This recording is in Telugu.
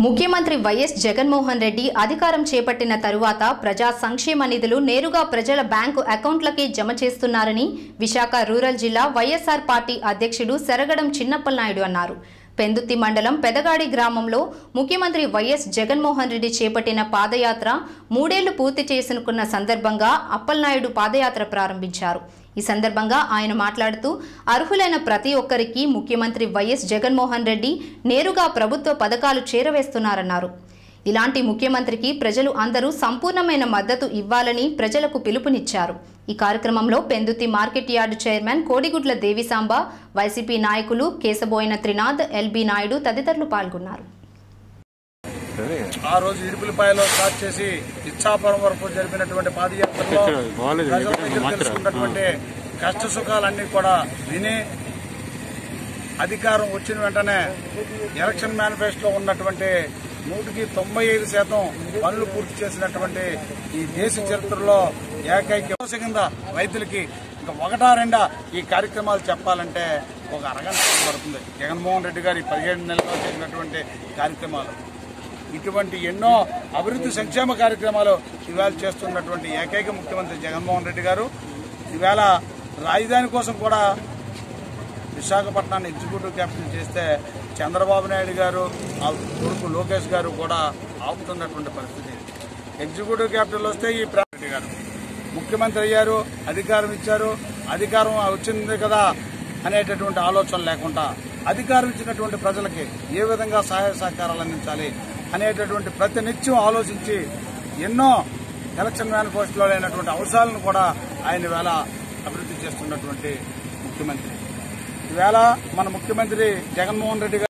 ముఖ్యమంత్రి వైఎస్ జగన్మోహన్ రెడ్డి అధికారం చేపట్టిన తరువాత ప్రజా సంక్షేమ నిధులు నేరుగా ప్రజల బ్యాంకు అకౌంట్లకే జమ చేస్తున్నారని విశాఖ రూరల్ జిల్లా వైఎస్ఆర్ పార్టీ అధ్యక్షుడు సెరగడం చిన్నప్పలనాయుడు అన్నారు పెందుత్తి మండలం పెదగాడి గ్రామంలో ముఖ్యమంత్రి వైఎస్ జగన్మోహన్ రెడ్డి చేపట్టిన పాదయాత్ర మూడేళ్లు పూర్తి చేసుకున్న సందర్భంగా అప్పలనాయుడు పాదయాత్ర ప్రారంభించారు ఈ సందర్భంగా ఆయన మాట్లాడుతూ అర్హులైన ప్రతి ఒక్కరికి ముఖ్యమంత్రి వైఎస్ జగన్మోహన్ రెడ్డి నేరుగా ప్రభుత్వ పథకాలు చేరవేస్తున్నారన్నారు ఇలాంటి ముఖ్యమంత్రికి ప్రజలు అందరూ సంపూర్ణమైన మద్దతు ఇవ్వాలని ప్రజలకు పిలుపునిచ్చారు ఈ కార్యక్రమంలో పెందుతి మార్కెట్ యార్డు చైర్మన్ కోడిగుడ్ల దేవిసాంబ వైసీపీ నాయకులు కేశబోయిన త్రినాథ్ ఎల్బీ నాయుడు తదితరులు పాల్గొన్నారు ఆ రోజు ఇడుపులపాయలో స్టార్ట్ చేసి ఇచ్చాపురం వరకు జరిపినటువంటి పాదయాత్రలో బాగాలేదు. ప్రజల దగ్గర మాత్రం. తెలుసుకున్నటువంటి కష్ట సుఖాలన్నీ కూడా విని అధికారం వచ్చిన వెంటనే ఎలక్షన్ మేనిఫెస్టోలో ఉన్నటువంటి నూటికి తొంభై ఐదు శాతం పనులు పూర్తి చేసినటువంటి ఈ దేశ చరిత్రలో ఏకైక సమస్య కింద రైతులకి ఇంకా ఒకటా రెండా ఈ కార్యక్రమాలు చెప్పాలంటే ఒక అరగంట పడుతుంది జగన్మోహన్ రెడ్డి గారి పదిహేడు నెలల్లో చేసినటువంటి కార్యక్రమాలు ఇటువంటి ఎన్నో అభివృద్ధి సంక్షేమ కార్యక్రమాలు ఇవాళ చేస్తున్నటువంటి ఏకైక ముఖ్యమంత్రి జగన్మోహన్ రెడ్డి గారు ఇవాళ రాజధాని కోసం కూడా విశాఖపట్నాన్ని ఎగ్జిక్యూటివ్ క్యాపిటల్ చేస్తే చంద్రబాబు నాయుడు గారు ఆ కొడుకు లోకేష్ గారు కూడా ఆపుతున్నటువంటి పరిస్థితి ఎగ్జిక్యూటివ్ క్యాపిటల్ వస్తే ఈ రెడ్డి గారు ముఖ్యమంత్రి అయ్యారు అధికారం ఇచ్చారు అధికారం వచ్చింది కదా అనేటటువంటి ఆలోచన లేకుండా అధికారం ఇచ్చినటువంటి ప్రజలకి ఏ విధంగా సహాయ సహకారాలు అందించాలి అనేటటువంటి ప్రతినిత్యం ఆలోచించి ఎన్నో ఎలక్షన్ మేనిఫెస్టోలో లేనటువంటి అంశాలను కూడా ఆయన వేళ అభివృద్ధి చేస్తున్నటువంటి ముఖ్యమంత్రి ఈవేళ మన ముఖ్యమంత్రి జగన్మోహన్ రెడ్డి గారు